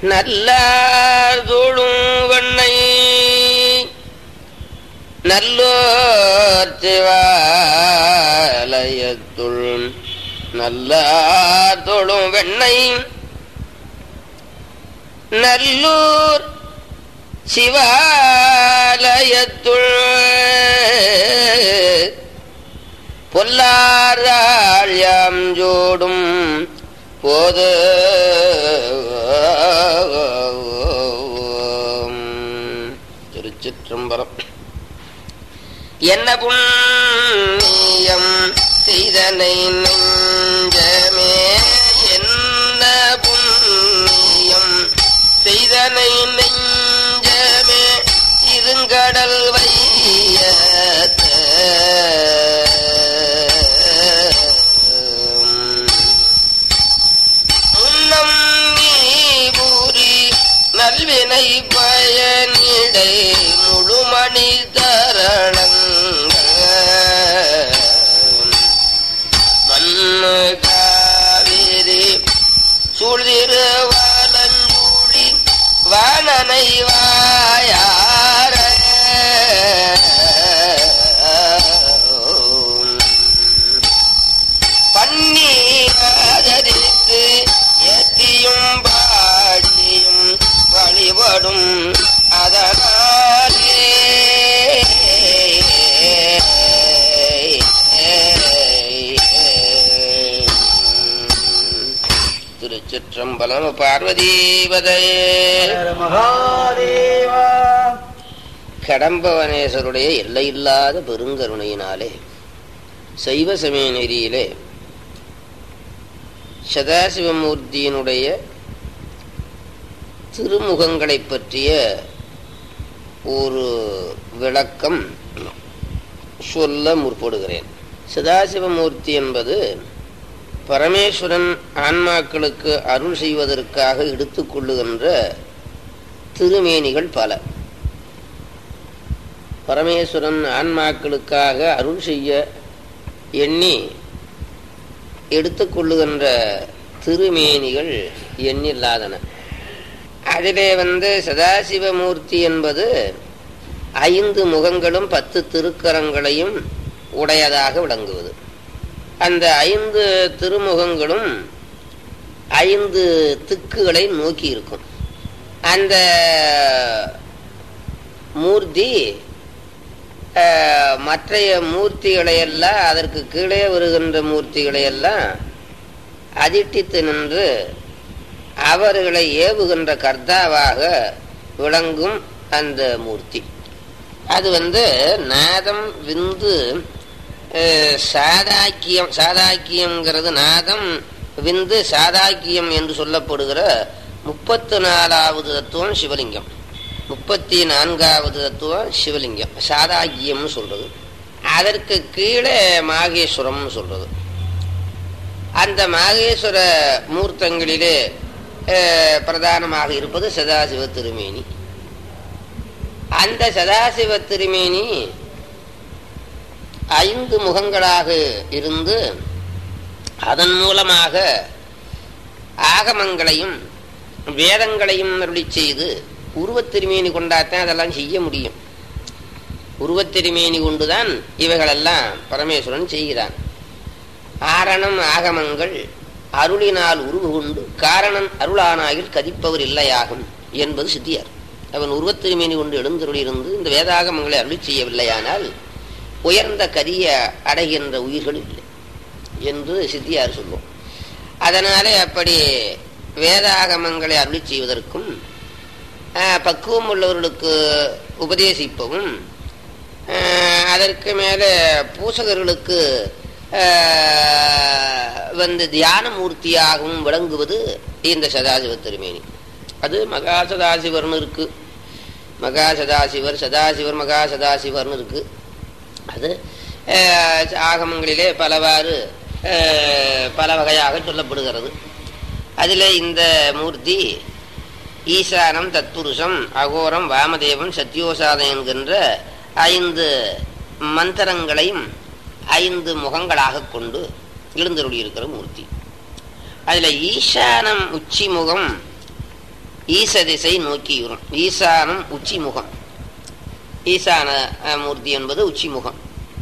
நல்லாதொழும் வெண்ணை நல்லோர் சிவாலயத்துள் நல்லார் தொழும் வெண்ணை நல்லூர் சிவாலயத்துள் பொல்லாராள் யாம் ஜோடும் போது திருச்சிற்றம்பலம் என்ன புண்ணியம் செய்தனை நெஞ்சமே என்ன புண்ணியம் செய்தனை நெஞ்சமே இருங்கடல் வைய முன்னம் நீ பூரி நல்வினை பயனிடை முழுமணி தரணங்கள் மண்ணு காவிரி சூழ்திரு வாலஞ்சூழி வானனை வாயார பண்ணி ஆதரித்து ஏத்தியும் பாடியும் வழிபடும் அதனாலே திருச்சிற்றம்பலம் பார்வதீபதையே மகாதேவா கடம்பவனேஸ்வருடைய எல்லையில்லாத பெருங்கருணையினாலே சைவ சமய நெறியிலே சதாசிவமூர்த்தியினுடைய திருமுகங்களைப் பற்றிய ஒரு விளக்கம் சொல்ல முற்படுகிறேன் சதாசிவமூர்த்தி என்பது பரமேஸ்வரன் ஆன்மாக்களுக்கு அருள் செய்வதற்காக எடுத்துக்கொள்ளுகின்ற திருமேனிகள் பல பரமேஸ்வரன் ஆன்மாக்களுக்காக அருள் செய்ய எண்ணி எடுத்துக்கொள்ளுகின்ற திருமேனிகள் எண்ணில்லாதன அதிலே வந்து சதாசிவமூர்த்தி என்பது ஐந்து முகங்களும் பத்து திருக்கரங்களையும் உடையதாக விளங்குவது அந்த ஐந்து திருமுகங்களும் ஐந்து திக்குகளை நோக்கி இருக்கும் அந்த மூர்த்தி அஹ், மற்றைய மூர்த்திகளை எல்லாம் அதற்கு கீழே வருகின்ற மூர்த்திகளை எல்லாம் அதிட்டித்து நின்று அவர்களை ஏவுகின்ற கர்த்தாவாக விளங்கும் அந்த மூர்த்தி அது வந்து நாதம் விந்து அஹ், சாதாக்கியம் சாதாக்கியம்ங்கிறது நாதம் விந்து சாதாக்கியம் என்று சொல்லப்படுகிற முப்பத்து நாலாவது தத்துவம் சிவலிங்கம் முப்பத்தி நான்காவது தத்துவம் சிவலிங்கம் சாதாக்கியம்னு சொல்றது அதற்கு கீழே மாகேஸ்வரம்னு சொல்றது அந்த மாகேஸ்வர மூர்த்தங்களிலே அஹ், பிரதானமாக இருப்பது சதாசிவ திருமேனி அந்த சதாசிவ திருமேனி ஐந்து முகங்களாக இருந்து அதன் மூலமாக ஆகமங்களையும் வேதங்களையும் அருளி செய்து உருவத்திருமேனி கொண்டாத்தான் அதெல்லாம் செய்ய முடியும் உருவத்திருமேனி கொண்டுதான் இவைகளெல்லாம் பரமேஸ்வரன் செய்கிறான் ஆரணம் ஆகமங்கள் அருளினால் உருவு கொண்டு காரணன் அருளானாயில் கதிப்பவர் இல்லையாகும் என்பது சித்தியார் அவன் உருவத்திருமேனி கொண்டு எழுந்தருளியிருந்து இந்த வேதாகமங்களை அருளி செய்யவில்லையானால் உயர்ந்த கதிய அடைகின்ற உயிர்கள் இல்லை என்று சித்தியார் சொல்லும் அதனாலே அப்படி வேதாகமங்களை அருளி செய்வதற்கும் ஆஹ், பக்குவம் உள்ளவர்களுக்கு உபதேசிப்பவும் ஆஹ், அதற்கு மேலே பூசகர்களுக்கு ஆஹ், வந்து தியான மூர்த்தியாகவும் விளங்குவது இந்த சதாசிவ திருமேனி அது மகா சதாசிவர்னு இருக்கு மகா சதாசிவர் சதாசிவர் மகா சதாசிவர்னு இருக்கு அது ஆஹ், ஆகமங்களிலே பலவாறு ஆஹ், பல வகையாக சொல்லப்படுகிறது அதில் இந்த மூர்த்தி ஈசானம் தத்புருஷம் அகோரம் வாமதேவம் சத்யோசாதம் என்கின்ற ஐந்து மந்திரங்களையும் ஐந்து முகங்களாக கொண்டு எழுந்தருளி இருக்கிற மூர்த்தி அதில் ஈசானம் உச்சி முகம் ஈச திசை நோக்கியுறும் ஈசானம் உச்சி முகம் ஈசான அஹ், மூர்த்தி என்பது உச்சி முகம்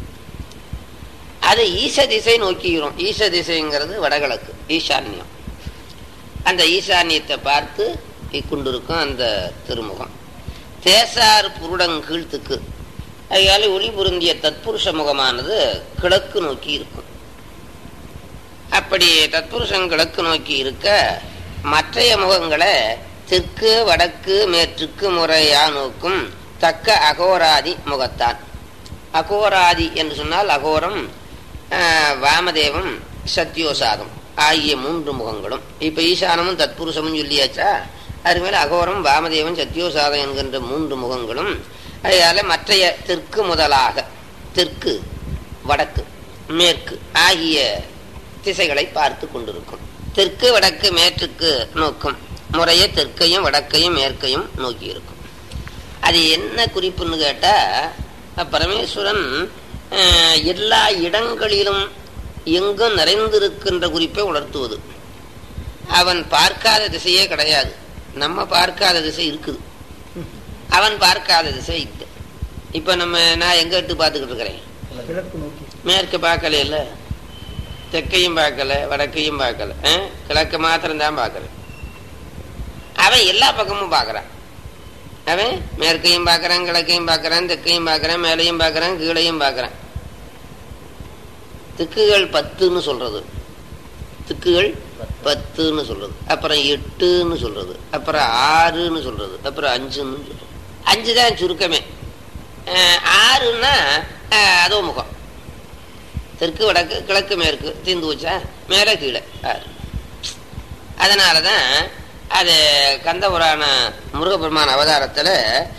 அது ஈச திசை நோக்கியுறும் ஈச திசைங்கிறது வடகிழக்கு ஈசான்யம் அந்த ஈசான்யத்தை பார்த்து கொண்டிருக்கும் அந்த திருமுகம் தேசார் புருடங்கீழ்த்துக்கு அதனால ஒளி பொருந்திய தத்புருஷ முகமானது கிழக்கு நோக்கி இருக்கும் அப்படி தத்புருஷன் கிழக்கு நோக்கி இருக்க மற்றைய முகங்களை தெற்கு வடக்கு மேற்றுக்கு முறையா நோக்கும் தக்க அகோராதி முகத்தான் அகோராதி என்று சொன்னால் அகோரம் ஆஹ், வாமதேவம் சத்யோசாதம் ஆகிய மூன்று முகங்களும் இப்ப ஈசானமும் தத்புருஷமும் சொல்லியாச்சா அது மேல அகோரம் வாமதேவன் சத்யோசாதம் என்கின்ற மூன்று முகங்களும் அதனால மற்றைய தெற்கு முதலாக தெற்கு வடக்கு மேற்கு ஆகிய திசைகளை பார்த்து கொண்டிருக்கும் தெற்கு வடக்கு மேற்றுக்கு நோக்கும் முறையே தெற்கையும் வடக்கையும் மேற்கையும் நோக்கி இருக்கும் அது என்ன குறிப்புன்னு கேட்டா பரமேஸ்வரன் அஹ், எல்லா இடங்களிலும் எங்கும் நிறைந்திருக்கின்ற குறிப்பை உணர்த்துவது அவன் பார்க்காத திசையே கிடையாது நம்ம பார்க்காத திசை இருக்குது அவன் பார்க்காத திசை இல்லை இப்ப நம்ம நான் எங்க எடுத்து பார்த்துக்கிட்டு இருக்கிறேன் கிழக்கு நோக்கி மேற்கு பார்க்கல இல்ல தெற்கையும் பார்க்கல வடக்கையும் பார்க்கல ஆ? கிழக்கு மாத்திரம் தான் பார்க்கறேன் அவன் எல்லா பக்கமும் பார்க்கறான் அவன் மேற்கையும் பார்க்கறான் கிழக்கையும் பார்க்கறான் தெற்கையும் பார்க்கறான் மேலையும் பார்க்கறான் கீழையும் பார்க்கறான் திக்குகள் பத்துன்னு சொல்றது திக்குகள் பத்துன்னு சொல்றது அப்புறம் எட்டுன்னு சொல்றது அப்புறம் ஆறுன்னு சொல்றது அப்புறம் அஞ்சுன்னு சொல்றது அஞ்சு தான் சுருக்கமே அஹ் ஆறுன்னா அஹ் அதோ முகம் தெற்கு வடக்கு கிழக்கு மேற்கு தீந்து வச்சா மேலே கீழே ஆறு அதனால தான் அது கந்த புராண முருகபெருமான் அவதாரத்தில்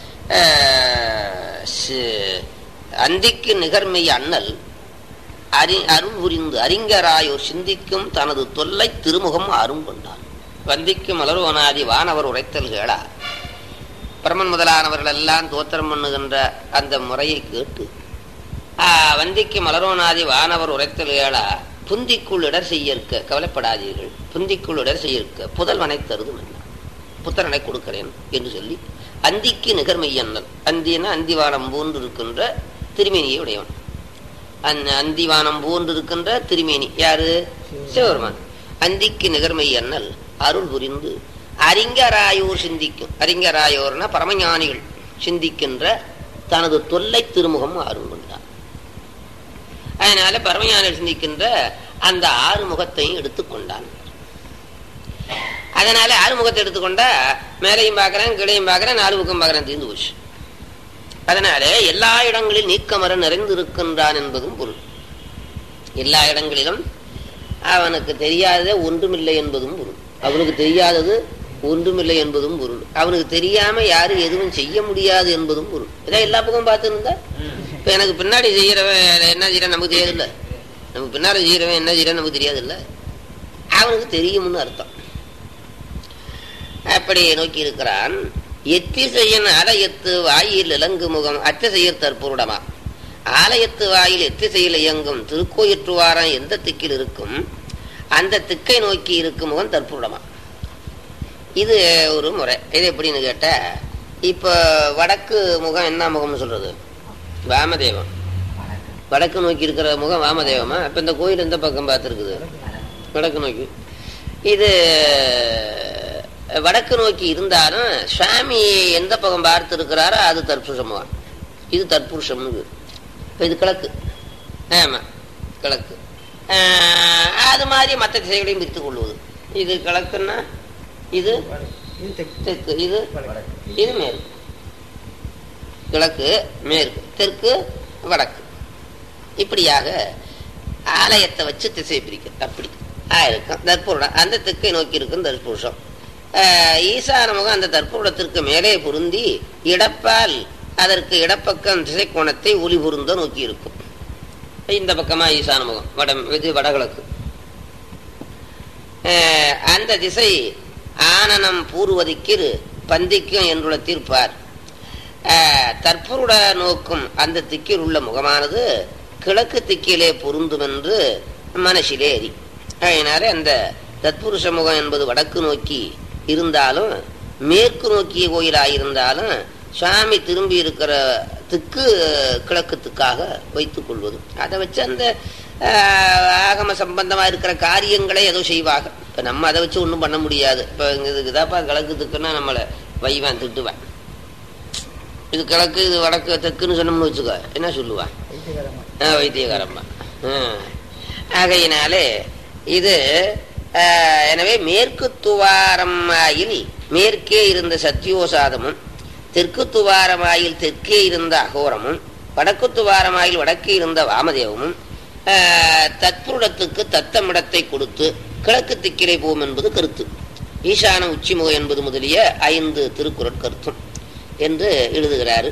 அந்திக்கு நிகர்மெய் அண்ணல் அறி அருள் புரிந்து அறிஞராயோர் சிந்திக்கும் தனது தொல்லை திருமுகம் அரும் கொண்டான் வந்திக்கு மலர்வனாதி வானவர் உரைத்தல் கேளா பிரமன் முதலானவர்கள் எல்லாம் தோத்திரம் பண்ணுகின்ற அந்த முறையை கேட்டு ஆ, வந்திக்கு மலரோனாதி வானவர் உரைத்தல் ஏழா புந்திக்குள் இடர் செய்யற்க கவலைப்படாதீர்கள் புந்திக்குள் இடர் செய்யற்க புதல்வனை தருது மன்னா புத்திரனை கொடுக்கிறேன் என்று சொல்லி அந்திக்கு நிகர்மையன்னல் அந்தின்னா அந்திவானம் போன்று இருக்கின்ற திருமேனியை உடையவன் அந்த அந்திவானம் போன்று இருக்கின்ற திருமேனி யாரு சிவபெருமான் அந்திக்கு நிகர்மை அண்ணல் அருள் புரிந்து அறிஞராயோர் சிந்திக்கும் அறிஞராயோர்னா பரமஞானிகள் சிந்திக்கின்ற தனது தொல்லை திருமுகம் அருள் கொண்டான் அதனால பரமஞானிகள் சிந்திக்கின்ற அந்த ஆறு முகத்தையும் எடுத்துக்கொண்டான் அதனால ஆறு முகத்தை எடுத்துக்கொண்டா மேலையும் பார்க்கறேன் கீழையும் பார்க்கறேன் நாலு பக்கம் பார்க்கறேன் தீர்ந்து போச்சு அதனாலே எல்லா இடங்களில் நீக்கமர நிறைந்திருக்கின்றான் என்பதும் பொருள் எல்லா இடங்களிலும் அவனுக்கு தெரியாதது ஒன்றுமில்லை என்பதும் பொருள் அவனுக்கு தெரியாதது ஒன்றுமில்லை என்பதும் பொருள் அவனுக்கு தெரியாம யாரும் எதுவும் செய்ய முடியாது என்பதும் பொருள் இதான் எல்லா பக்கமும் பார்த்துருந்தா இப்ப எனக்கு பின்னாடி செய்யறவன் என்ன செய்யறான் நமக்கு தெரியாதுல்ல நமக்கு பின்னாடி செய்யறவன் என்ன செய்யறான் நமக்கு தெரியாதுல்ல அவனுக்கு தெரியும்னு அர்த்தம் அப்படி நோக்கி இருக்கிறான் எத்திசையன் ஆலயத்து வாயில் இலங்கு முகம் அத்திசையர் தற்பொருடமா ஆலயத்து வாயில் எத்திசையில் இயங்கும் திருக்கோயிற்றுவாரம் எந்த திக்கில் இருக்கும் அந்த திக்கை நோக்கி இருக்கும் முகம் தற்புருடமா இது ஒரு முறை இது எப்படின்னு கேட்டா இப்போ வடக்கு முகம் என்ன முகம்னு சொல்றது வாமதேவம் வடக்கு நோக்கி இருக்கிற முகம் வாமதேவமா இப்ப இந்த கோயில் எந்த பக்கம் பார்த்துருக்குது வடக்கு நோக்கி இது வடக்கு நோக்கி இருந்தாலும் சுவாமி எந்த பக்கம் பார்த்து இருக்கிறாரோ அது தற்புருஷமுகம் இது தற்புருஷம்னு பேரு. இப்ப இது கிழக்கு ஆமா கிழக்கு ஆஹ், அது மாதிரி மற்ற திசைகளையும் பிரித்துக் கொள்வது இது கிழக்குன்னா இது இது தெற்கு தெற்கு இது வடக்கு. இது மேற்கு கிழக்கு மேற்கு தெற்கு வடக்கு இப்படியாக ஆலயத்தை வச்சு திசை பிரிக்க அப்படி ஆயிருக்கும் தற்புருடம் அந்த தெற்கை நோக்கி இருக்கும் தற்புருஷம் ஆஹ் ஈசான முகம் அந்த தற்புருடத்திற்கு மேலே பொருந்தி இடப்பால் அதற்கு இடப்பக்கம் திசை கோணத்தை ஒளி பொருந்த நோக்கி இருக்கும் இந்த பக்கமா ஈசான முகம் வட இது வடகிழக்கு ஆஹ் அந்த திசை ஆனனம் பூர்வதிக்கிரு பந்திக்கும் என்றுள்ள தீர்ப்பார் ஆஹ் தற்புருட நோக்கும் அந்த திக்கில் உள்ள முகமானது கிழக்கு திக்கிலே பொருந்தும் என்று மனசிலே அறி அதனால அந்த தத்புருஷ முகம் என்பது வடக்கு நோக்கி இருந்தாலும் மேற்கு நோக்கிய கோயிலாயிருந்தாலும் சுவாமி திரும்பி இருக்கிற திக்கு கிழக்கு திக்காக வைத்துக் கொள்வது அதை வச்சு அந்த ஆஹ், ஆகம சம்பந்தமா இருக்கிற காரியங்களை ஏதோ செய்வாங்க இப்ப நம்ம அதை வச்சு ஒன்றும் பண்ண முடியாது இப்ப இதுக்கு தாப்பா கிழக்கு திக்குன்னா நம்மளை வைவான் திட்டுவேன் இது கிழக்கு இது வடக்கு தெக்குன்னு சொன்னோம்னு வச்சுக்கோ என்ன சொல்லுவான் வைத்தியகரமா ஆ, வைத்தியகாரம்மா ஆ. ஆகையினாலே இது ஆ, எனவே மேற்கு துவாரமாயில் மேற்கே இருந்த சத்தியோசாதமும் தெற்கு துவாரமாயில் தெற்கே இருந்த அகோரமும் வடக்கு துவாரமாயில் வடக்கே இருந்த வாமதேவமும் ஆ, தத்புருடத்துக்கு தத்தமிடத்தை கொடுத்து கிழக்கு திக்கிலே போம் என்பது கருத்து ஈசான உச்சிமுகம் என்பது முதலிய ஐந்து திருக்குறள் கருத்தும் என்று எழுதுகிறாரு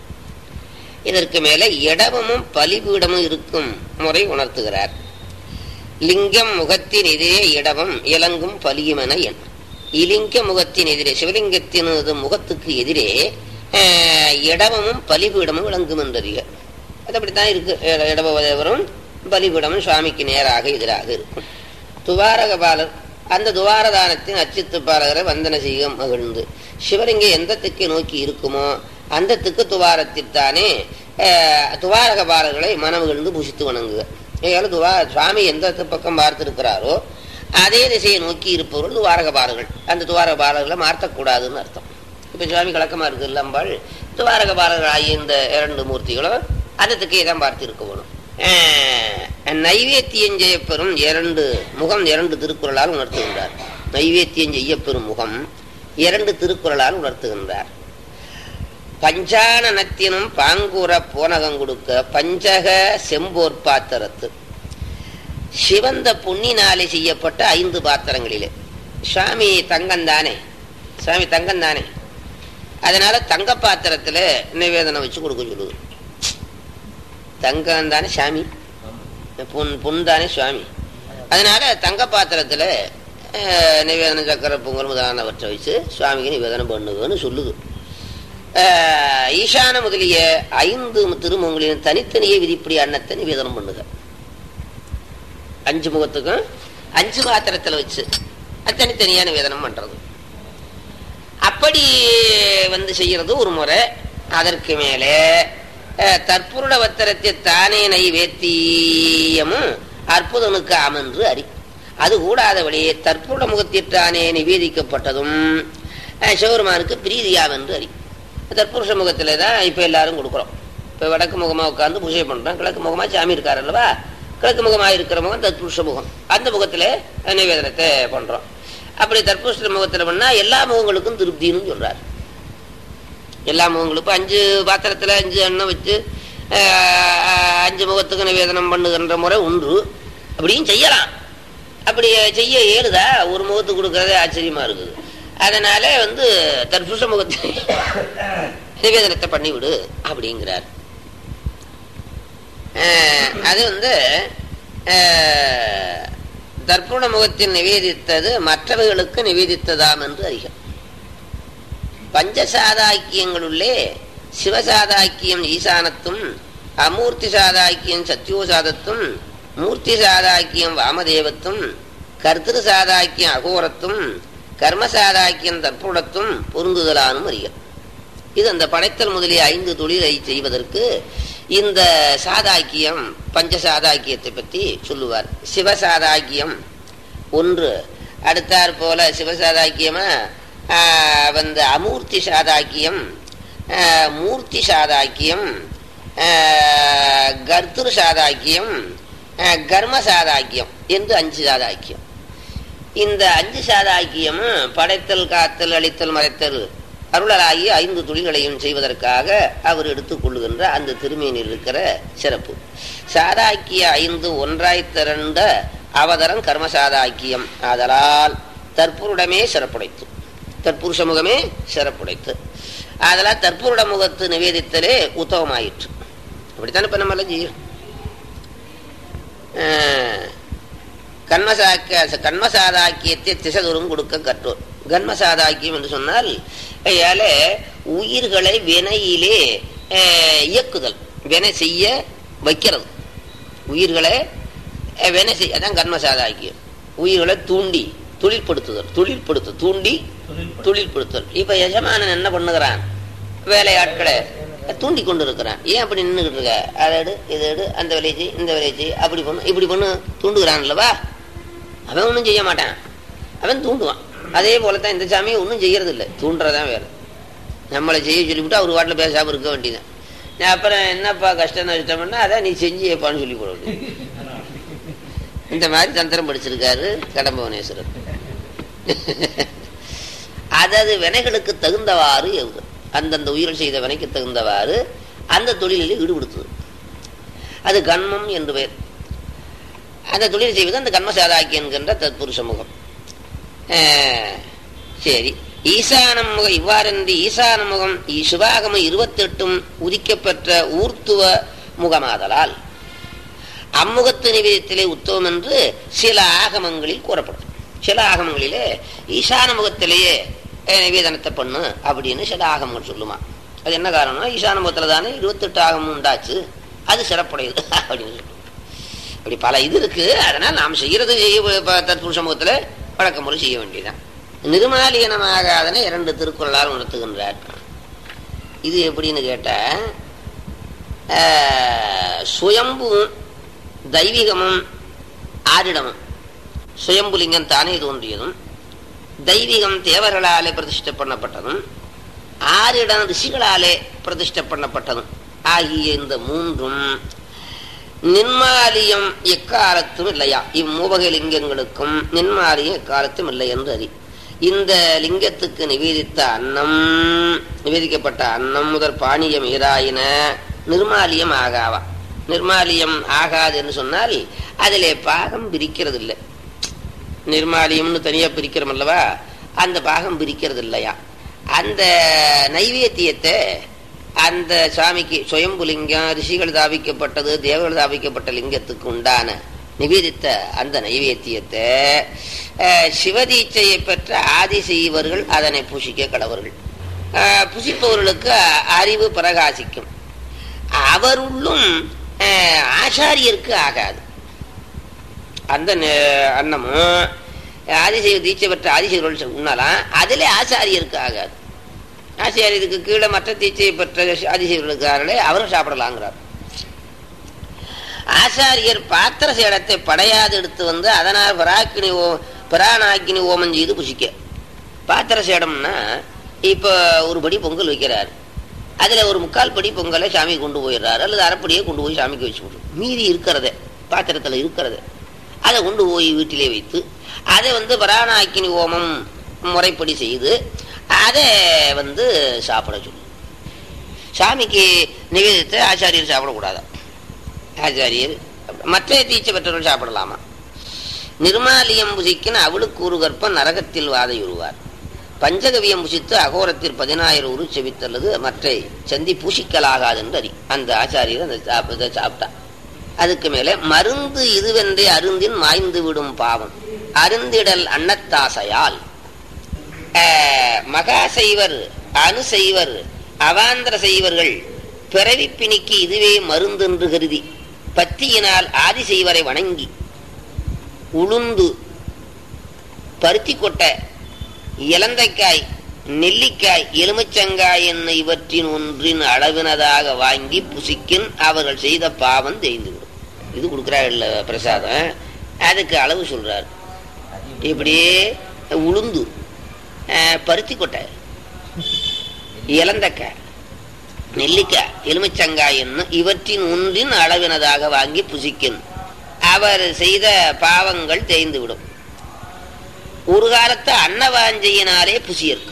இதற்கு மேல இடமும் பலிபீடமும் இருக்கும் முறை உணர்த்துகிறார் லிங்கம் முகத்தின் எதிரே இடமும் இலங்கும் பலியுமென என் இலிங்க முகத்தின் எதிரே சிவலிங்கத்தினது முகத்துக்கு எதிரே ஆஹ், இடமும் பலிபீடமும் விளங்கும் என்றறிக அது அப்படித்தான் இருக்கு இட- இடபதேவரும் பலிபீடமும் சுவாமிக்கு நேராக எதிராக இருக்கும் துவாரகபாலர் அந்த துவாரதானத்தின் அச்சித்து பாலகரை வந்தன செய்ய மகிழ்ந்து சிவலிங்க எந்த திக்கை நோக்கி இருக்குமோ அந்த திக்கு துவாரத்திற்கானே அஹ், துவாரக பாலர்களை மனமகிழ்ந்து புசித்து வணங்குக ஏதாவது துவா சுவாமி எந்த பக்கம் பார்த்திருக்கிறாரோ அதே திசையை நோக்கி இருப்பவர்கள் துவாரக பாலர்கள் அந்த துவாரக பாலர்களை மாற்றக்கூடாதுன்னு அர்த்தம் இப்ப சுவாமி கலக்கமா இருக்கு இல்லம்பாள் துவாரக பாலர்கள் ஆகிய இந்த இரண்டு மூர்த்திகளும் அந்த திக்கையை தான் பார்த்து இருக்க வேணும் அஹ், நைவேத்தியம் செய்யப்பெறும் இரண்டு முகம் இரண்டு திருக்குறளால் உணர்த்துகின்றார் நைவேத்தியம் செய்யப்பெறும் முகம் இரண்டு திருக்குறளால் உணர்த்துகின்றார் பஞ்சானனத்தினும் பாங்குற போனகம் கொடுக்க பஞ்சக செம்போர் பாத்திரத்து சிவந்த பொன்னினாலே செய்யப்பட்ட ஐந்து பாத்திரங்களிலே சுவாமி தங்கந்தானே சுவாமி தங்கந்தானே அதனால தங்க பாத்திரத்துல நிவேதனம் வச்சு கொடுக்க சொல்லுது தங்கம் தானே சாமி பொன் பொன் தானே சுவாமி அதனால தங்க பாத்திரத்துல அஹ், நிவேதனம் சக்கரை பொங்கல் முதலானவற்றை வச்சு சுவாமிக்கு நிவேதனம் பண்ணுங்கன்னு சொல்லுது அஹ், ஈசான முதலிய ஐந்து திருமங்கலின் தனித்தனியே விதிப்படி அன்னத்தை நிவேதனம் பண்ணுங்க அஞ்சு முகத்துக்கும் அஞ்சு பாத்திரத்துல வச்சு அது தனித்தனியா நிவேதனம் பண்றது அப்படி வந்து செய்யறது ஒரு முறை அதற்கு மேலே அஹ், தற்புருட வத்திரத்தை தானே நைவேத்தியமும் அற்புதனுக்கு அமன்று அறி அது கூடாதபடி தற்புருட முகத்திற்றானே நிவேதிக்கப்பட்டதும் அஹ், சிவபெருமானுக்கு பிரீதியாவென்று அறி தற்புருஷ முகத்துல தான் இப்ப எல்லாரும் கொடுக்குறோம் இப்ப வடக்கு முகமா உட்கார்ந்து பூஜை பண்றோம் கிழக்கு முகமா சாமி இருக்காரு அல்லவா கிழக்கு முகமா இருக்கிற முகம் தற்புருஷ முகம் அந்த முகத்துல நிவேதனத்தை பண்றோம் அப்படி தற்புருஷ முகத்துல பண்ணா எல்லா முகங்களுக்கும் திருப்தின்னு சொல்றாரு எல்லா முகங்களுக்கும் அஞ்சு பாத்திரத்துல அஞ்சு எண்ணெய் வச்சு ஆஹ், அஞ்சு முகத்துக்கு நிவேதனம் பண்ணுகின்ற முறை ஒன்று அப்படியும் செய்யலாம் அப்படி செய்ய இயலுதா ஒரு முகத்துக்கு கொடுக்கறதே ஆச்சரியமா இருக்குது அதனால வந்து தற்புருஷ முகத்தை நிவேதனத்தை பண்ணிவிடு அப்படிங்கிறார் ஆஹ், அது வந்து ஆஹ், தர்ப்பண முகத்தில் நிவேதித்தது மற்றவைகளுக்கு நிவேதித்ததாம் என்று அறிக பஞ்சசாதாக்கியங்களுள்ளே சிவசாதாக்கியம் ஈசானத்தும் அமூர்த்தி சாதாக்கியம் சத்யோசாதத்தும் மூர்த்தி சாதாக்கியம் வாமதேவத்தும் கர்த்திரு சாதாக்கியம் அகோரத்தும் கர்ம சாதாக்கியம் தற்புடத்தும் பொருந்துதலானும் அறிய இது அந்த படைத்தல் முதலிய ஐந்து தொழிலை செய்வதற்கு இந்த சாதாக்கியம் பஞ்ச சாதாக்கியத்தை பற்றி சொல்லுவார் சிவசாதாக்கியம் ஒன்று அடுத்தாற் போல சிவசாதாக்கியமா ஆஹ், வந்து அமூர்த்தி சாதாக்கியம் ஆஹ், மூர்த்தி சாதாக்கியம் ஆஹ், கர்த்திரு சாதாக்கியம் ஆஹ், கர்ம சாதாக்கியம் என்று அஞ்சு சாதாக்கியம் இந்த அஞ்சு சாதாக்கியமும் படைத்தல் காத்தல் அழித்தல் மறைத்தல் அருளலாகிய ஐந்து தொழில்களையும் செய்வதற்காக அவர் எடுத்துக் கொள்ளுகின்ற அந்த திருமேனில் இருக்கிற சிறப்பு சாதாக்கிய ஐந்து ஒன்றாய் திரண்ட அவதரம் கர்மசாதாக்கியம் ஆதலால் தற்புருடமே சிறப்புடைத்து தற்புருஷ முகமே சிறப்புடைத்து ஆதலால் தற்புருட முகத்து நிவேதித்தலே உத்தவமாயிற்று அப்படித்தானே இப்ப நம்ம எல்லாம் செய்யும் ஆஹ், கண்மசாக்க கண்மசாதாக்கியத்தை திசைதோறும் கொடுக்க கற்றோர் கண்மசாதாக்கியம் என்று சொன்னால் ஏல உயிர்களை வினையிலே அஹ், இயக்குதல் வினை செய்ய வைக்கிறது உயிர்களை வினை செய்ய அதான் கண்மசாதாக்கியம் உயிர்களை தூண்டி தொழிற்படுத்துதல் தொழிற்படுத்து தூண்டி தொழில்படுத்தல் இப்ப எஜமானன் என்ன பண்ணுகிறான் வேலையாட்களை தூண்டி கொண்டு இருக்கிறான் ஏன் அப்படி நின்றுகிட்டு இருக்க அதை எடு இதை எடு அந்த வேலையை செய் இந்த வேலையை செய் அப்படி பண்ணு இப்படி பண்ணு தூண்டுகிறான் அல்லவா அவன் ஒன்றும் செய்ய மாட்டான் அவன் தூண்டுவான் அதே போலத்தான் இந்த சாமியை ஒன்றும் செய்யறது இல்லை தூண்டுறதான் வேலை நம்மளை செய்ய சொல்லிவிட்டு அவர் வாட்டில் பேசாமல் இருக்க வேண்டியதான் நான் அப்புறம் என்னப்பா கஷ்டம் நஷ்டம்னா அதான் நீ செஞ்சியப்பான்னு சொல்லி போட வேண்டியது இந்த மாதிரி தந்திரம் படிச்சிருக்காரு கடம்பவனேஸ்வரர் அதது வினைகளுக்கு தகுந்தவாறு எவுதல் அந்தந்த உயிர்கள் செய்த வினைக்கு தகுந்தவாறு அந்த தொழிலில் ஈடுபடுத்துது அது கண்மம் என்று பெயர் அந்த தொழில் செய்வது அந்த கண்மசாதாக்கி என்கின்ற தத்புருஷ முகம் அஹ், சரி ஈசானம் முகம் இவ்வாறன்றி ஈசான முகம் இ- சிவாகம இருபத்தெட்டும் உதிக்கப்பெற்ற ஊர்த்துவ முகமாதலால் அம்முகத்து நிவேதத்திலே உத்தவம் என்று சில ஆகமங்களில் கூறப்படும் சில ஆகமங்களிலே ஈசான முகத்திலேயே அஹ், நிவேதனத்தை பண்ணு அப்படின்னு சில ஆகமங்கள் சொல்லுமா அது என்ன காரணம்னா ஈசான முகத்துல தானே இருபத்தெட்டு ஆகமம் உண்டாச்சு அது சிறப்புடையது அப்படின்னு சொல்லுவோம் இப்படி பல இது இருக்கு அதனால் நாம் செய்யறது செய்ய ப- தத்புருஷ முகத்துல வழக்கம் முறை செய்ய வேண்டியதுதான் நிர்மாலியனமாகாதன இரண்டு திருக்குறளால் உணர்த்துகின்றார் இது எப்படின்னு கேட்டா ஆஹ், சுயம்புவும் தெய்வீகமும் ஆரிடமும் சுயம்புலிங்கம் தானே தோன்றியதும் தெய்வீகம் தேவர்களாலே பிரதிஷ்டை பண்ணப்பட்டதும் ஆரிடம் ரிஷிகளாலே பிரதிஷ்டை பண்ணப்பட்டதும் ஆகிய இந்த மூன்றும் நின்மாலியம் எக்காலத்தும் இல்லையா இம்மூவக லிங்கங்களுக்கும் நின்மாலியம் எக்காலத்தும் இல்லை என்று அறி இந்த லிங்கத்துக்கு நிவேதித்த அன்னம் நிவேதிக்கப்பட்ட அன்னம் முதற் பானியம் ஈராயின நிர்மாலியம் ஆகாவா நிர்மாலியம் ஆகாது என்று சொன்னால் அதிலே பாகம் பிரிக்கிறது இல்லை நிர்மாலியம்னு தனியா பிரிக்கிறோம் அல்லவா அந்த பாகம் பிரிக்கிறது இல்லையா அந்த நைவேத்தியத்தை அந்த சாமிக்கு சுயம்புலிங்கம் ரிஷிகள் தாபிக்கப்பட்டது தேவர்கள் தாபிக்கப்பட்ட லிங்கத்துக்கு உண்டான நிவேதித்த அந்த நைவேத்தியத்தை அஹ், சிவதீட்சையை பெற்ற ஆதி செய்வர்கள் அதனை புசிக்க கடவர்கள் அஹ், புசிப்பவர்களுக்கு அறிவு பிரகாசிக்கும் அவருள்ளும் அஹ், ஆசாரியருக்கு ஆகாது அந்த நெ- அன்னமும் ஆதிசைவ தீட்சை பெற்ற ஆதிசைவர்கள் உண்ணலாம் அதிலே ஆசாரியருக்கு ஆகாது ஆசாரியருக்கு கீழே மற்ற தீட்சையை பெற்ற ஆதிசைவர்களுக்காரர்களே அவரும் சாப்பிடலாங்கிறார் ஆசாரியர் பாத்திர சேடத்தை படையாது எடுத்து வந்து அதனால் பராக்கினி ஓ பிராணாக்கினி ஓமம் செய்து புசிக்க பாத்திர சேடம்னா இப்போ ஒரு படி பொங்கல் வைக்கிறார் அதுல ஒரு முக்கால் படி பொங்கலை சாமி கொண்டு போயிடுறாரு அல்லது அரைப்படியே கொண்டு போய் சாமிக்கு வச்சு விட்ரு மீதி இருக்கிறத பாத்திரத்துல இருக்கிறத அதை கொண்டு போய் வீட்டிலே வைத்து அதை வந்து பராணாக்கினி ஓமம் முறைப்படி செய்து அதை வந்து சாப்பிட சொல்லு சாமிக்கு நிவேதித்து ஆச்சாரியர் சாப்பிடக்கூடாதா ஆச்சாரியர் மற்ற தீட்சை பெற்றவர்கள் சாப்பிடலாமா நிர்மாலியம் புசிக்கின் அவளுக்கு ஒரு கற்பம் நரகத்தில் வாதையுறுவார் பஞ்சகவியம் புசித்து அகோரத்தில் பதினாயிரம் உரு செவித்தல்லது மற்ற சந்தி பூசிக்கலாகாது என்று அறி அந்த ஆச்சாரியர் அந்த சாப்~ இதை சாப்பிட்டா அதுக்கு மேலே மருந்து இதுவென்றே அருந்தின் மாய்ந்து விடும் பாவம் அருந்திடல் அன்னத்தாசையால் ஆஹ், மகா செய்வர் அணு செய்வர் அவாந்திர செய்வர்கள் பிறவி பிணிக்கு இதுவே மருந்தென்று கருதி பத்தியினால் ஆதி செய்வரை வணங்கி உளுந்து பருத்தி கொட்டை இலந்தைக்காய் நெல்லிக்காய் எலுமிச்சங்காய் என்ன இவற்றின் ஒன்றின் அளவினதாக வாங்கி புசிக்கின் அவர்கள் செய்த பாவம் தேய்ந்துவிடும் இது கொடுக்குறாள் பிரசாதம் அதுக்கு அளவு சொல்றார் இப்படியே உளுந்து அஹ், பருத்தி கொட்டை இலந்தக்காய் நெல்லிக்காய் எலுமிச்சங்காய் என்ன இவற்றின் ஒன்றின் அளவினதாக வாங்கி புசிக்கின் அவர் செய்த பாவங்கள் தேய்ந்துவிடும் ஒரு காலத்து அன்னவாஞ்சையினாலே புசி இருக்க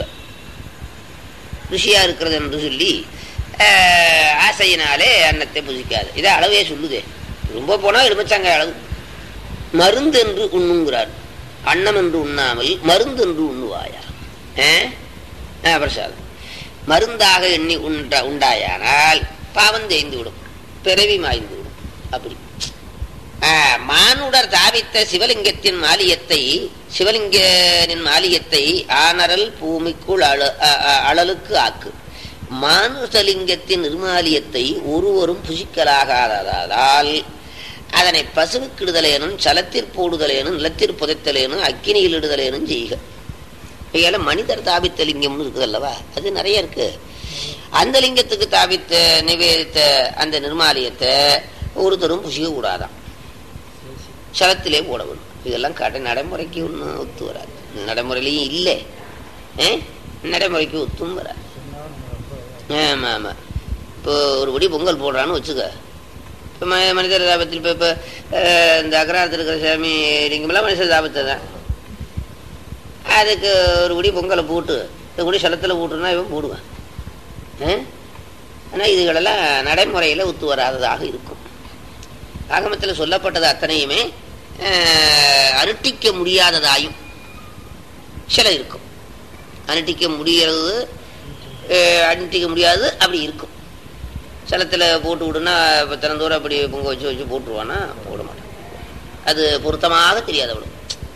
ருசியா இருக்கிறது என்று சொல்லி ஆஹ், ஆசையினாலே அன்னத்தை புசிக்காது இதை அளவே சொல்லுதே ரொம்ப போனா எலுமிச்சங்காய் அளவு மருந்து என்று உண்ணுங்கிறார் அன்னம் என்று உண்ணாமல் மருந்து என்று உண்ணுவாயா ஆஹ்? ஆஹ், பிரசாதம் மருந்தாக எண்ணி உண்ட உண்டாயானால் பாவம் தேய்ந்து விடும் பிறவி மாய்ந்து விடும் அப்படி ஆஹ், மானுடர் தாவித்த சிவலிங்கத்தின் மாலியத்தை சிவலிங்கனின் மாலியத்தை ஆனரல் பூமிக்குள் அழ அ- அ- அழலுக்கு ஆக்கு மானுசலிங்கத்தின் நிர்மாலியத்தை ஒருவரும் புசிக்கலாகாததால் அதனை பசுவுக்கிடுதலேனும் சலத்திற் போடுதலேனும் நிலத்திற் புதைத்தலேனும் அக்கினியில் இடுதலேனும் செய்க ஐயால மனிதர் தாபித்த லிங்கம்னு இருக்குது அல்லவா அது நிறைய இருக்கு அந்த லிங்கத்துக்கு தாபித்த நிவேதித்த அந்த நிர்மாலயத்தை ஒருத்தரும் புசிக்க கூடாதான் சலத்திலே போட வேணும் இதெல்லாம் கடை நடைமுறைக்கு ஒன்றும் ஒத்து வராது நடைமுறையிலையும் இல்லை ஏ? நடைமுறைக்கு ஒத்தும் வராது ஆமா ஆமா இப்போ ஒரு படி பொங்கல் போடுறான்னு வச்சுக்க இப்போ ம மனிதர் தாபத்தில் இப்போ இப்போ இந்த அகராரத்தில் இருக்கிற சாமி லிங்கமெல்லாம் மனுஷர் தாபத்தை தான் அதுக்கு ஒரு படி பொங்கலை போட்டு ஒரு படி சலத்தில் போட்டுனா இவன் போடுவான் ஆனால் இதுகளெல்லாம் நடைமுறையில் ஒத்து வராததாக இருக்கும் ஆகமத்தில் சொல்லப்பட்டது அத்தனையுமே அஹ், அனுட்டிக்க முடியாததாயும் சில இருக்கும் அனுட்டிக்க முடியறது அஹ், அனுட்டிக்க முடியாது அப்படி இருக்கும் சலத்தில் போட்டு விடுனா இப்போ தினந்தோறும் அப்படி பொங்க வச்சு வச்சு போட்டுருவானா போட மாட்டான் அது பொருத்தமாக தெரியாது அவளுக்கு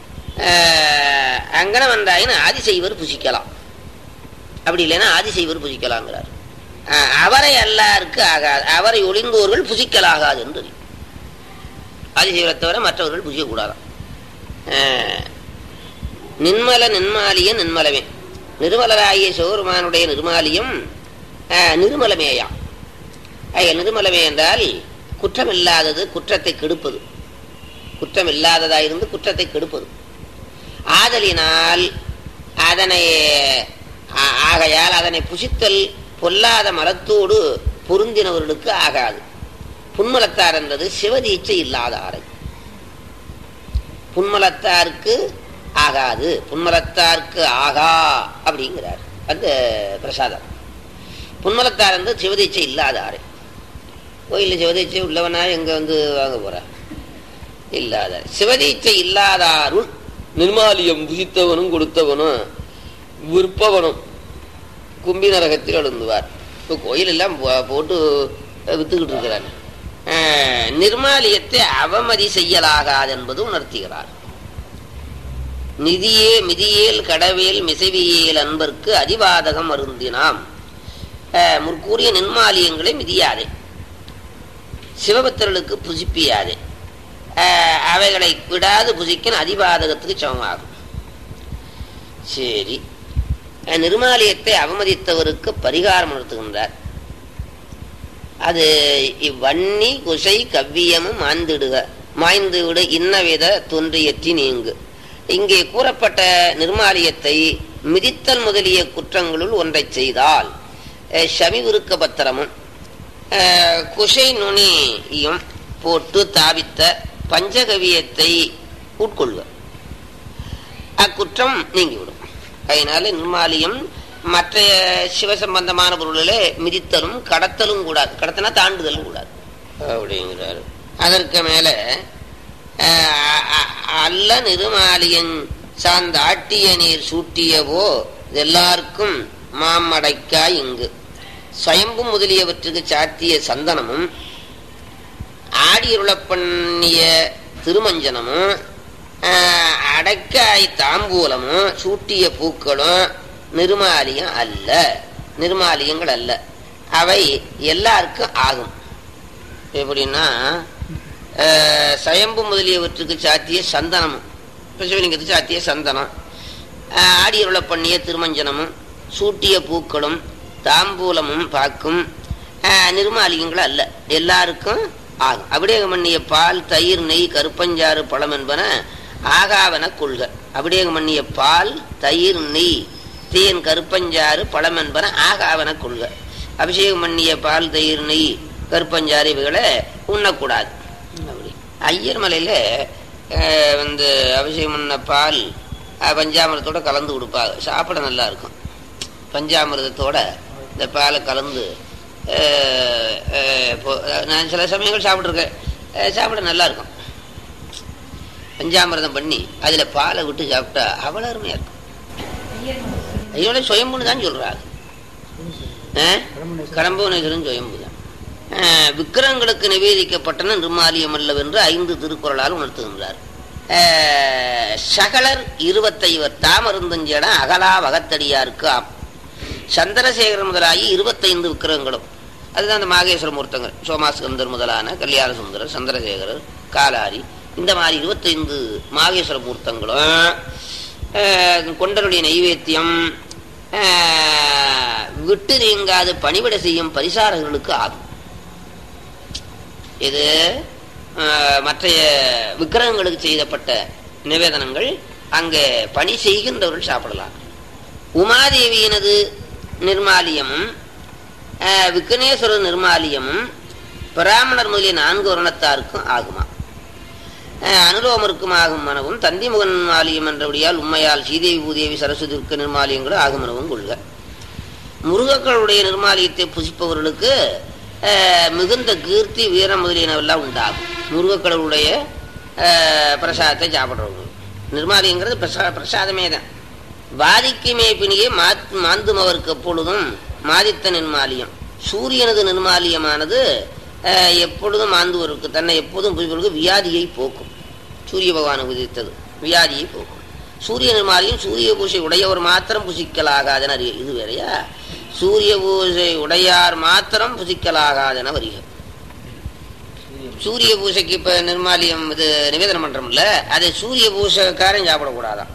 அங்கன வந்தாயின்னு ஆதிசைவர் புசிக்கலாம் அப்படி இல்லைன்னா ஆதிசைவர் புசிக்கலாங்கிறார் அஹ், அவரை அல்லாருக்கு ஆகாது அவரை ஒளிந்தோர்கள் புசிக்கலாகாது என்று தெரியும். ஆதிசைவரை தவிர மற்றவர்கள் புசிக்கக்கூடாதான் அஹ், நின்மல நின்மாலிய நின்மலமே நிர்மலராகிய சிவபெருமானுடைய நிர்மாலியம் அஹ், நிர்மலமேயாம் ஐயா நிர்மலமே என்றால் குற்றமில்லாதது குற்றத்தை கெடுப்பது குற்றம் இல்லாததாயிருந்து குற்றத்தை கெடுப்பது ஆதலினால் அதனை ஆ- ஆகையால் அதனை புசித்தல் பொல்லாத மலத்தோடு பொருந்தினவர்களுக்கு ஆகாது புன்மலத்தார் என்பது சிவதீட்சை இல்லாத ஆரை புன்மலத்தாருக்கு ஆகாது புன்மலத்தாருக்கு ஆகா அப்படிங்கிறார் அந்த பிரசாதம் புன்மலத்தார் வந்து சிவதீட்சை இல்லாத ஆரை கோயிலில் சிவதீட்சை உள்ளவனா எங்க வந்து வாங்க போறா இல்லாத சிவதீட்சை இல்லாதாருள் நிர்மாலியம் புசித்தவனும் கொடுத்தவனும் விற்பவனும் கும்பி நரகத்தில் எழுந்துவார் இப்போ கோயில் எல்லாம் போ- போட்டு வித்துக்கிட்டு இருக்கிறார் அஹ், நிர்மாலியத்தை அவமதி செய்யலாகாது என்பது உணர்த்துகிறார் நிதியே மிதியேல் கடவேல் மிசவியேல் அன்பர்க்கு அதிவாதகம் அருந்தினாம் அஹ், முற்கூறிய நிர்மாலியங்களை மிதியாதே சிவபக்தர்களுக்கு புசிப்பியாதே அஹ், அவைகளை விடாது புசிக்கின் அதிபாதகத்துக்கு சமமாகும் சரி அஹ், நிர்மாலயத்தை அவமதித்தவருக்கு பரிகாரம் நடத்துகின்றார் அது இவ்வன்னி குசை கவ்வியமும் மாய்ந்திடுக மாய்ந்து விடு இன்னவித தோன்றியற்றி நீங்கு இங்கே கூறப்பட்ட நிர்மாலியத்தை மிதித்தல் முதலிய குற்றங்களுள் ஒன்றைச் செய்தால் அஹ், சமிவிருக்க பத்திரமும் அஹ், குசை நுனியும் போட்டு தாவித்த பஞ்சகவியத்தை உட்கொள்வ அக்குற்றம் நீங்கிவிடும் அதனால நிர்மாலியம் மற்ற சிவசம்பந்தமான பொருளிலே மிதித்தலும் கடத்தலும் கூடாது கடத்தினா தாண்டுதலும் கூடாது அப்படிங்கிறார் அதற்கு மேல அஹ், அ- அல்ல நிருமாலியன் சார்ந்த ஆட்டிய நீர் சூட்டியவோ எல்லாருக்கும் மாமடைக்காய் இங்கு சுயம்பு முதலியவற்றுக்கு சாத்திய சந்தனமும் ஆடியருளப் பண்ணிய திருமஞ்சனமும் ஆஹ், அடைக்காய் தாம்பூலமும் சூட்டிய பூக்களும் நிர்மாலியம் அல்ல நிர்மாலியங்கள் அல்ல அவை எல்லாருக்கும் ஆகும் எப்படின்னா ஆஹ், சயம்பு முதலியவற்றுக்கு சாத்திய சந்தனமும் இப்ப சிவலிங்கத்துக்கு சாத்திய சந்தனம் ஆஹ், ஆடியருளப் பண்ணிய திருமஞ்சனமும் சூட்டிய பூக்களும் தாம்பூலமும் பாக்கும் ஆஹ், நிர்மாலியங்கள் அல்ல எல்லாருக்கும் ஆகும் அபிடேகம் பண்ணிய பால் தயிர் நெய் கருப்பஞ்சாறு பழம் என்பன ஆகாவன கொள்க அபிடேகம் பண்ணிய பால் தயிர் நெய் தேன் கருப்பஞ்சாறு பழம் என்பன ஆகாவன கொள்க அபிஷேகம் பண்ணிய பால் தயிர் நெய் கருப்பஞ்சாறு இவைகளை உண்ணக்கூடாது அப்படி ஐயர் மலையில அஹ், வந்து அபிஷேகம் பண்ண பால் அஹ், பஞ்சாமிரத்தோட கலந்து கொடுப்பாங்க சாப்பிட நல்லா இருக்கும் பஞ்சாமிர்தத்தோட இந்த பாலை கலந்து அஹ், அஹ், இப்போ- நான் சில சமயங்கள் சாப்பிட்ருக்கேன் அஹ், சாப்பிட நல்லா இருக்கும் பஞ்சாமிர்தம் பண்ணி அதுல பாலை விட்டு சாப்பிட்டா அவ்வளோ அருமையா இருக்கும் ஐயோட சுயம்புன்னு தான் சொல்றாங்க கடம்புவனேஸ்வரன் சுயம்பு தான் அஹ், விக்கிரகங்களுக்கு நிவேதிக்கப்பட்டன நிர்மாலியம் அல்லவென்று ஐந்து திருக்குறளால் உணர்த்துகின்றார் அஹ், சகலர் இருபத்தைவர் தாமருந்தஞ்சேட அகலா வகத்தடியாருக்கு ஆம் சந்திரசேகரன் முதலாகி இருபத்தைந்து விக்கிரகங்களும் அதுதான் அந்த மாகேஸ்வர மூர்த்தங்கள் சோமாஸ்கந்தர் முதலான கல்யாண சுந்தரர் சந்திரசேகரர் காலாரி இந்த மாதிரி இருபத்தைந்து மாகேஸ்வர மூர்த்தங்களும் அஹ், கொண்டருடைய நைவேத்தியம் அஹ், விட்டு நீங்காது பணிவிட செய்யும் பரிசாரர்களுக்கு ஆகும் இது அஹ், மற்றைய விக்கிரகங்களுக்கு செய்யப்பட்ட நிவேதனங்கள் அங்கே பணி செய்கின்றவர்கள் சாப்பிடலாம் உமாதேவியினது நிர்மாலியமும் அஹ், விக்னேஸ்வரர் நிர்மாலியமும் பிராமணர் முதலிய நான்கு வருணத்தாருக்கும் ஆகுமா அஹ், அனுலோமருக்கும் ஆகும் மனவும் தந்திமுகன் நிர்மாலியம் என்றபடியால் உண்மையால் ஸ்ரீதேவி பூதேவி சரஸ்வதிக்கு நிர்மாலியங்களும் ஆகும் மனவும் கொள்க முருகக்களுடைய நிர்மாலியத்தை புசிப்பவர்களுக்கு அஹ், மிகுந்த கீர்த்தி வீரம் முதலியனவெல்லாம் உண்டாகும் முருகக்களுடைய அஹ், பிரசாதத்தை சாப்பிட்றவங்க நிர்மாலியங்கிறது பிரசா பிரசாதமே தான் வாதிக்குமே பிணியே மாத் மாந்துமவருக்கு எப்பொழுதும் மாதித்த நிர்மாலியம் சூரியனது நிர்மாலியமானது அஹ், எப்பொழுதும் மாந்துவருக்கு தன்னை எப்போதும் புரிவருக்கு வியாதியை போக்கும் சூரிய பகவான் விதித்தது வியாதியை போக்கும் சூரிய நிர்மாலியம் சூரிய பூசை உடையவர் மாத்திரம் புசிக்கலாகாதன அறிய இது வேறையா சூரிய பூசை உடையார் மாத்திரம் புசிக்கலாகாதன வருக சூரிய பூசைக்கு இப்ப நிர்மாலியம் இது நிவேதனம் பண்றோம்ல அதை சூரிய பூசைக்காரன் சாப்பிடக்கூடாதான்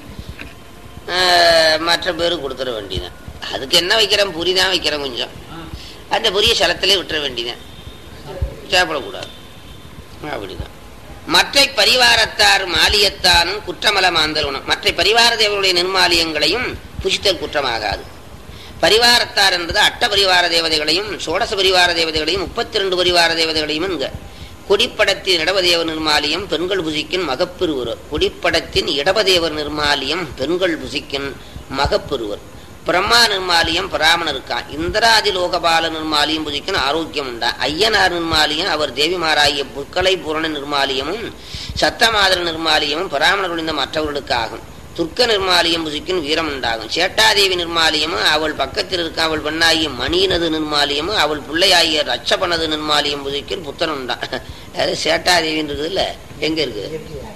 ஆஹ், மற்ற பேரு கொடுத்துட வேண்டியதான் அதுக்கு என்ன வைக்கிறேன் புரி தான் வைக்கிறேன் கொஞ்சம் அந்த புரிய சலத்திலே விட்டுற வேண்டியதான் சாப்பிடக்கூடாது அப்படிதான் மற்ற பரிவாரத்தார் மாலியத்தானும் குற்றமல மாந்தருணம் மற்ற பரிவார தேவர்களுடைய நிர்மாலியங்களையும் புசித்தல் குற்றமாகாது பரிவாரத்தார் என்பது அட்ட பரிவார தேவதைகளையும் சோடச பரிவார தேவதைகளையும் முப்பத்தி ரெண்டு பரிவார தேவதைகளையும் இங்க கொடிப்படத்தின் இடவதேவர் நிர்மாலியம் பெண்கள் புசிக்கும் மகப்பெருவர் கொடிப்படத்தின் இடவதேவர் நிர்மாலியம் பெண்கள் புசிக்கும் மகப்பெருவர் பிரம்மா நிர்மாலியம் பிராமணருக்கான் இந்திராதி லோகபால நிர்மாலியம் புசிக்கும் ஆரோக்கியம் உண்டா ஐயனார் நிர்மாலியம் அவர் தேவிமாராகிய புற்களை பூரண நிர்மாலியமும் சத்தமாதர நிர்மாலியமும் பிராமணர்கள் மற்றவர்களுக்கு ஆகும் துர்க்க நிர்மாலியம் புசிக்கும் வீரம் உண்டாகும் சேட்டாதேவி நிர்மாலியமும் அவள் பக்கத்தில் இருக்க அவள் பெண்ணாகிய மணியினது நிர்மாலியமும் அவள் பிள்ளையாகிய ரட்சபனது நிர்மாலியம் புசிக்கும் புத்தன் உண்டா அது சேட்டாதேவின்னு இருக்குது இல்ல எங்க இருக்கு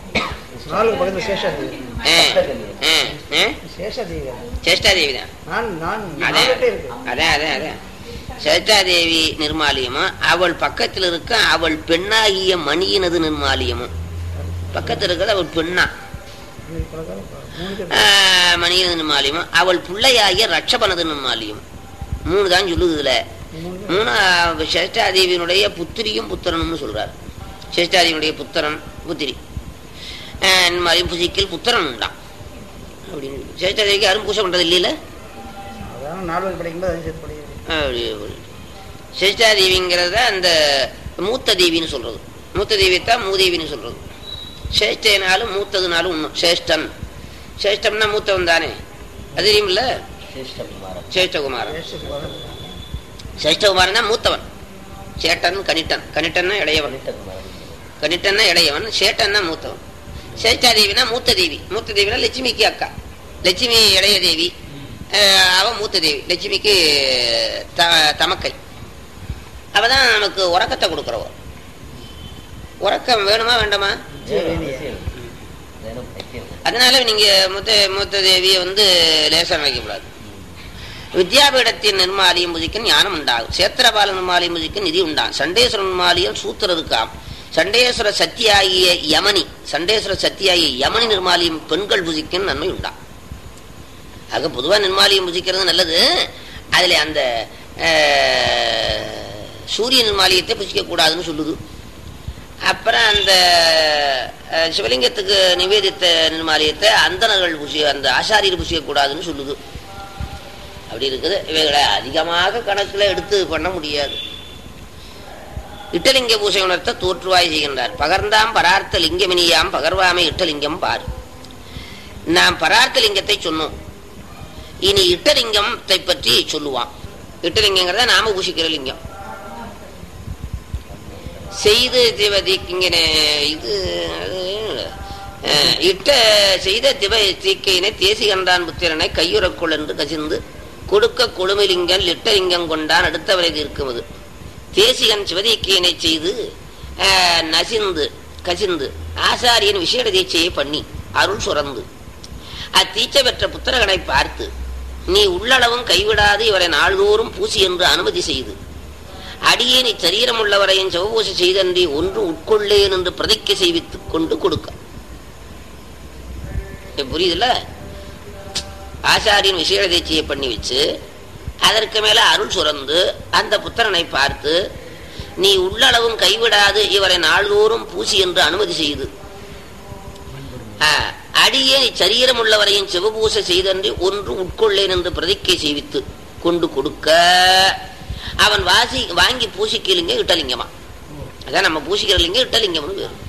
நாலு பக்கத்துல சேஷாதேவி ஆ, ஆ, ஆ? சேஷாதேவி சேஷ்டாதேவி தான் நான் நான் அதே நாலுகிட்ட இருக்கு அதான் அதான் அதான் சேஷ்டாதேவி நிர்மாலியமும் அவள் பக்கத்தில் இருக்க அவள் பெண்ணாகிய மணியினது நிர்மாலியமும் பக்கத்தில் இருக்கிறது அவள் பெண்ணா இது பலகாலம் மூணு பேர் ஆஹ், மணியினது நிர்மாலியமும் அவள் பிள்ளையாகிய ரட்சபனது நிர்மாலியம் மூணு தான் சொல்லுது இதுல மூணு பேர் மூணு சேஷ்டாதேவியினுடைய புத்திரியும் புத்திரனும்னு சொல்றார் சேஷ்டாதேவியினுடைய புத்திரன் புத்திரி ஆஹ், நிர்மாலியம் புசிக்கில் புத்திரன் உண்டான் அப்படின்னு சேஷ்டாதேவிக்கு யாரும் பூஜை பண்றது இல்லையில அதான் நாலு பேர் படிக்கும்போது அது சேர்த்து படிக்கிறது அப்படி அப்படி. சேஷ்டா தேவிங்கிறத அந்த மூத்த தேவின்னு சொல்றது மூத்த தேவியத்தான் மூதேவின்னு சொல்றது சேஷ்டனாலும் மூத்ததுனாலும் ஒண்ணும் சேஷ்டன் சேஷ்டம்னா மூத்தவன் தானே அது தெரியுமில்ல சேஷ்டகுமாரன் சேஷத்துக்கு வர சேஷ்டகுமாரன் தான் மூத்தவன் சேட்டன் கனிட்டன் கனிட்டன்னா இளையவன் கனிட்டன்னா இளையவன் சேட்டன்னா மூத்தவன் சேஷ்டாதேவினா மூத்த தேவி மூத்த தேவினா லட்சுமிக்கு அக்கா லட்சுமி இளைய தேவி அஹ், அவ மூத்த தேவி லட்சுமிக்கு த- தமக்கை அவ தான் நமக்கு உறக்கத்தை கொடுக்குறவ உறக்கம் வேணுமா வேண்டாமா அதனால நீங்க மூத்த மூத்த தேவியை வந்து லேசா வைக்கக்கூடாது வித்யாபீடத்தின் நிர்மாலியம் புதிக்க ஞானம் உண்டாகும் சேத்திரபால நிர்மாலியம் புதிக்க நிதி உண்டாகும் சண்டேஸ்வர நிர்மாலியம் சூத்திரருக்காம் சண்டேஸ்வர சத்தியாகிய யமனி சண்டேஸ்வர சத்தியாகிய யமனி நிர்மாலியம் பெண்கள் புசிக்கும் நன்மை உண்டாகும் ஆக பொதுவா நிர்மாலியம் புசிக்கிறது நல்லது அதுல அந்த அஹ், சூரிய நிர்மாலியத்தை புசிக்க கூடாதுன்னு சொல்லுது அப்புறம் அந்த அஹ், சிவலிங்கத்துக்கு நிவேதித்த நிர்மாலியத்தை அந்தணர்கள் புசி அந்த ஆசாரியர் புசிக்க கூடாதுன்னு சொல்லுது அப்படி இருக்குது இவைகளை அதிகமாக கணக்கில் எடுத்து பண்ண முடியாது இட்டலிங்க பூசை உணர்த்த தோற்றுவாய் செய்கின்றார் பகர்ந்தாம் பரார்த்த லிங்கமினியாம் பகர்வாமை இட்டலிங்கம் பார் நாம் பரார்த்த லிங்கத்தை சொன்னோம் இனி இட்டலிங்கத்தை பற்றி சொல்லுவான் இட்டலிங்கங்கிறத நாம பூசிக்கிற லிங்கம் செய்து திவதிக்கிங்கன இது அது, அஹ், இட்ட செய்த திவ தீக்கையினை தேசி கண்டான் புத்திரனை கையுறக்குள் என்று கசிந்து கொடுக்க கொழுமிலிங்கன் லிட்டலிங்கம் கொண்டான் அடுத்தவரை இருக்குவது தேசிகன் சிவதீக்கையினை செய்து அஹ், நசிந்து கசிந்து ஆசாரியன் விசேட தீட்சையை பண்ணி அருள் சுரந்து அத்தீட்சை பெற்ற புத்திரகனை பார்த்து நீ உள்ளளவும் கைவிடாது இவரை நாள்தோறும் பூசி என்று அனுமதி செய்து அடியேன் இச்சரீரம் உள்ளவரையும் சிவபூசை செய்தன்றி ஒன்று உட்கொள்ளேன் என்று பிரதிக்கை செய்வித்துக் கொண்டு கொடுக்க இப்ப புரியுதுல்ல ஆசாரியன் விசேட தீட்சையை பண்ணி வச்சு அதற்கு மேல அருள் சுரந்து அந்த புத்திரனை பார்த்து நீ உள்ளளவும் கைவிடாது இவரை நாள்தோறும் பூசி என்று அனுமதி செய்து ஆ, அடியே சரீரம் உள்ளவரையும் சிவபூசை செய்தன்றி ஒன்று உட்கொள்ளேன் என்று பிரதிக்கை செய்வித்து கொண்டு கொடுக்க அவன் வாசி வாங்கி பூசிக்கலிங்க இட்டலிங்கமா அதான் நம்ம பூசிக்கிற லிங்கம் இட்டலிங்கம்னு பேரு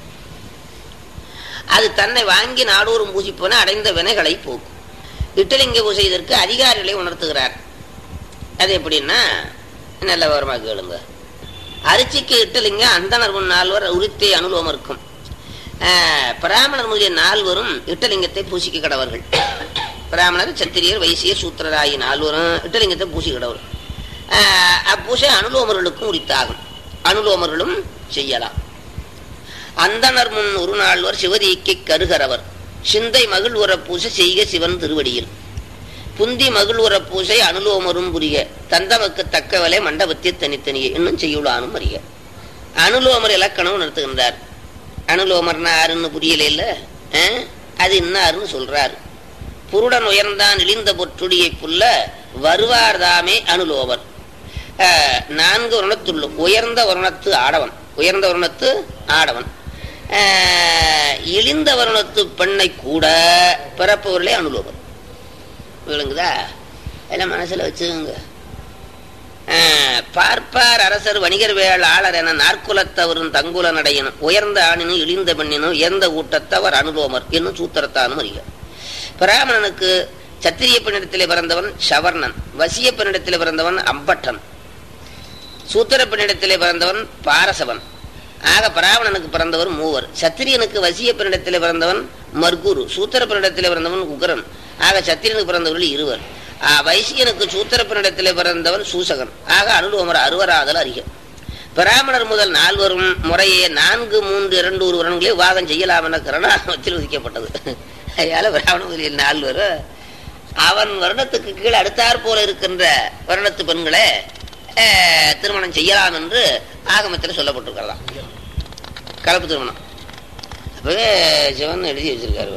அது தன்னை வாங்கி நாடோறும் பூசிப்போன அடைந்த வினைகளை போக்கும் இட்டலிங்க பூசை இதற்கு அதிகாரிகளை உணர்த்துகிறார் அது எப்படின்னா நல்ல விவரமா கேளுங்க அரிசிக்கு இட்டலிங்க அந்தனர் முன் நால்வர் உரித்தே அனுலோகம் இருக்கும் ஆஹ், பிராமணர் முதலிய நால்வரும் இட்டலிங்கத்தை பூசிக்க கடவர்கள் பிராமணர் சத்திரியர் வைசியர் சூத்திரர் ஆகிய நால்வரும் இட்டலிங்கத்தை பூசி கடவர் ஆஹ், அப்பூசை அனுலோமர்களுக்கும் உரித்தாகும் அனுலோமர்களும் செய்யலாம் அந்தனர் முன் ஒரு நாள்வர் சிவதீக்கை கருகரவர் சிந்தை மகிழ்வுற பூசை செய்க சிவன் திருவடியில் புந்தி மகிழ்வுற பூசை அனுலோமரும் புரிய தந்தமக்கு தக்கவலை மண்டபத்தில் தனித்தனியே இன்னும் செய்யுளானும் அறிய அனுலோமர் இலக்கணம் உணர்த்துகின்றார் அனுலோமர்னா யாருன்னு புரியல இல்ல அது இன்னாருன்னு சொல்றாரு புருடன் உயர்ந்தான் இழிந்த பொற்றுடியை புல்ல வருவார் தாமே அனுலோமர் அஹ், நான்கு வருணத்துள்ள உயர்ந்த வருணத்து ஆடவன் உயர்ந்த வருணத்து ஆடவன் அஹ், இழிந்த வருணத்து பெண்ணை கூட பிறப்பவர்களே அனுலோபர் விளங்குதா எல்லாம் மனசுல வச்சுக்கோங்க அஹ், பார்ப்பார் அரசர் வணிகர் வேள் ஆளர் என நாற்குலத்தவரும் தங்குல நடையனும் உயர்ந்த ஆணினும் இழிந்த பெண்ணினும் உயர்ந்த கூட்டத்தவர் அனுலோமர் என்னும் சூத்திரத்தானும் அறிக பிராமணனுக்கு சத்திரிய பெண்ணிடத்திலே பிறந்தவன் சவர்ணன் வசிய பெண்ணிடத்திலே பிறந்தவன் அம்பட்டன் சூத்திர பெண்ணிடத்திலே பிறந்தவன் பாரசவன் ஆக பிராமணனுக்கு பிறந்தவர் மூவர் சத்திரியனுக்கு வசிய பெண்ணிடத்திலே பிறந்தவன் மர்குரு சூத்திர பெண்ணிடத்திலே பிறந்தவன் உகரன் ஆக சத்திரியனுக்கு பிறந்தவர்கள் இருவர் ஆ, வைசியனுக்கு சூத்திர பெண்ணிடத்திலே பிறந்தவன் சூசகன் ஆக அனுலோமர் அறுவராதல் அறிக பிராமணர் முதல் நால்வரும் முறையே நான்கு மூன்று இரண்டு ஒரு வருடங்களே விவாகம் செய்யலாம் என கருணாமத்தில் விதிக்கப்பட்டது அதனால பிராமண முதலில் நால்வர் அவன் வருடத்துக்கு கீழே அடுத்தாற் போல இருக்கின்ற வருடத்து பெண்களை அஹ், திருமணம் செய்யலாம் என்று ஆகமத்தில் சொல்லப்பட்டிருக்கிறதாம் கலப்பு திருமணம் அப்பவே சிவன் எழுதி வச்சிருக்காரு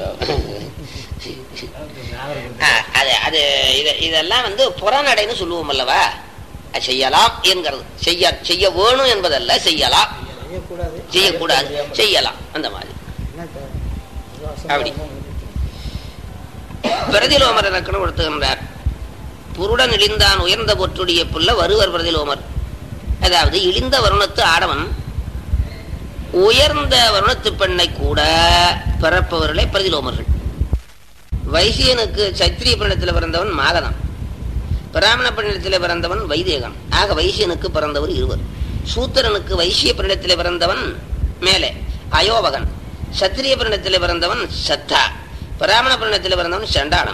ஆ, அது அது இது இதெல்லாம் வந்து புறநடைன்னு சொல்லுவோம் அல்லவா அது செய்யலாம் என்கிறது செய்ய செய்ய வேணும் என்பதல்ல செய்யலாம் செய்யக்கூடாது செய்யக்கூடாது செய்யலாம் அந்த மாதிரி என்ன இப்ப ஏதோ அப்படி. அசம்பாவிதமா வந்துருச்சு. பிரதிலோமர் இலக்கணம் கொடுத்துகின்றார் புருடன் இழிந்தான் உயர்ந்த பொற்றுடைய புல்ல வருவர் பிரதிலோமர் அதாவது இழிந்த வருணத்து ஆடவன் உயர்ந்த வருணத்து பெண்ணை கூட பிறப்பவர்களே பிரதிலோமர்கள் வைசியனுக்கு சத்திரிய பெண்ணிடத்தில் பிறந்தவன் மாகதன் பிராமண பெண்ணிடத்தில் பிறந்தவன் வைதேகன் ஆக வைசியனுக்கு பிறந்தவர் இருவர் சூத்திரனுக்கு வைசிய பெண்ணிடத்தில் பிறந்தவன் மேலே அயோவகன் சத்திரிய பெண்ணிடத்தில் பிறந்தவன் சத்தா பிராமண பெண்ணிடத்தில் பிறந்தவன் சண்டாளன்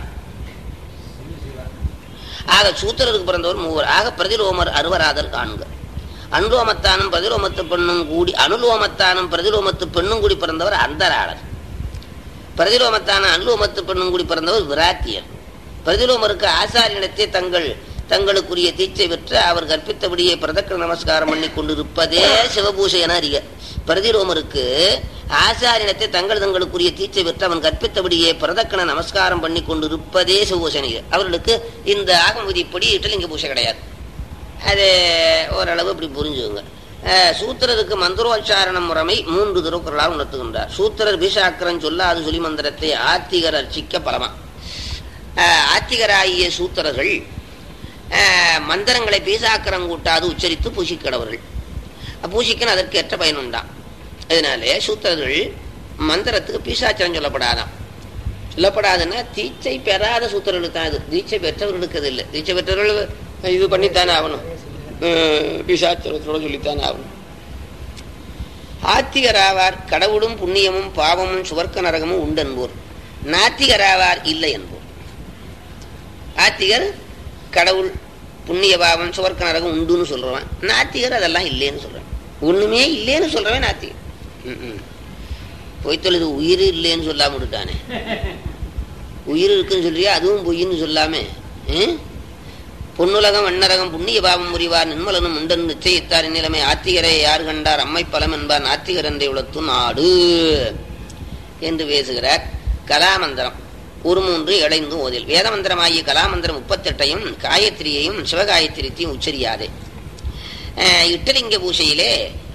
ஆக சூத்திரருக்கு பிறந்தவர் மூவர் ஆக பிரதிலோமர் அறுவராதர் காண்க அனுலோமத்தானும் பிரதிலோமத்து பெண்ணும் கூடி அனுலோமத்தானும் பிரதிலோமத்து பெண்ணும் கூடி பிறந்தவர் அந்தராளர் பிரதிலோமத்தான அனுலோமத்து பெண்ணும் கூடி பிறந்தவர் விராத்தியர் பிரதிலோமருக்கு ஆசாரியனிடத்தே தங்கள் தங்களுக்குரிய தீட்சை பெற்று அவர் கற்பித்தபடியே பிரதக்க நமஸ்காரம் பண்ணி கொண்டிருப்பதே சிவபூஷை என அறிக பிரதிலோமருக்கு ஆசாரியனத்தை தங்கள் தங்களுக்குரிய தீட்சை பெற்று அவன் கற்பித்தபடியே பிரதக்கண நமஸ்காரம் பண்ணி கொண்டிருப்பதே சிவபூஷணி அவர்களுக்கு இந்த ஆகம விதிப்படி இட்டலிங்க பூசை கிடையாது அது ஓரளவு இப்படி புரிஞ்சுங்க அஹ், சூத்திரருக்கு மந்திரோச்சாரணம் முறைமை மூன்று திருக்குறளால் உணர்த்துகின்றார் சூத்திரர் பீஷாக்கரன் சொல்லாது சொல்லி மந்திரத்தை ஆத்திகர் அர்ச்சிக்க பலமா அஹ், ஆத்திகராகிய சூத்திரர்கள் அஹ், மந்திரங்களை பீசாக்கரம் கூட்டாது உச்சரித்து பூசிக்கடவர்கள் பூசிக்கன்னு அதற்கு ஏற்ற பயன் உண்டாம் அதனாலே சூத்திரர்கள் மந்திரத்துக்கு பீசாச்சரம் சொல்லப்படாதாம் சொல்லப்படாதுன்னா தீட்சை பெறாத சூத்திரர்களுக்கு தான் இது தீட்சை பெற்றவர்களுக்கு அது இல்லை தீட்சை பெற்றவர்கள் இது பண்ணித்தானே ஆகணும் பிசாச்சரத்தோட சொல்லித்தானே ஆகணும் ஆத்திகராவார் கடவுளும் புண்ணியமும் பாவமும் சுவர்க்க நரகமும் உண்டென்போர் நாத்திகராவார் இல்லை என்போர் ஆத்திகர் கடவுள் புண்ணிய பாவம் சுவர்க்க நரகம் உண்டுன்னு சொல்றவன் நாத்திகர் அதெல்லாம் இல்லைன்னு சொல்றான் ஒண்ணுமே இல்லைன்னு சொல்றவன் நாத்திகர் ம்ம். பொய் தொழுது உயிர் இல்லைன்னு சொல்லாம விட்டுட்டானே உயிர் இருக்குன்னு சொல்றியா அதுவும் பொய்ன்னு சொல்லாம ம்? பொன்னுலகம் வண்ணரகம் புண்ணிய பாவம் புரிவார் நின்மலனும் உண்டன் நிச்சயித்தார் நிலைமை ஆத்திகரை யார் கண்டார் அம்மை பலம் என்பார் நாத்திகர் என்றை உளத்து நாடு என்று பேசுகிறார் கலாமந்திரம் ஒரு மூன்று இடைந்து ஓதில் வேதமந்திரமாகிய கலாமந்திரம் முப்பத்தெட்டையும் காயத்ரியையும் சிவகாயத்திரியத்தையும் உச்சரியாதே அஹ் இட்டலிங்க பூசையிலே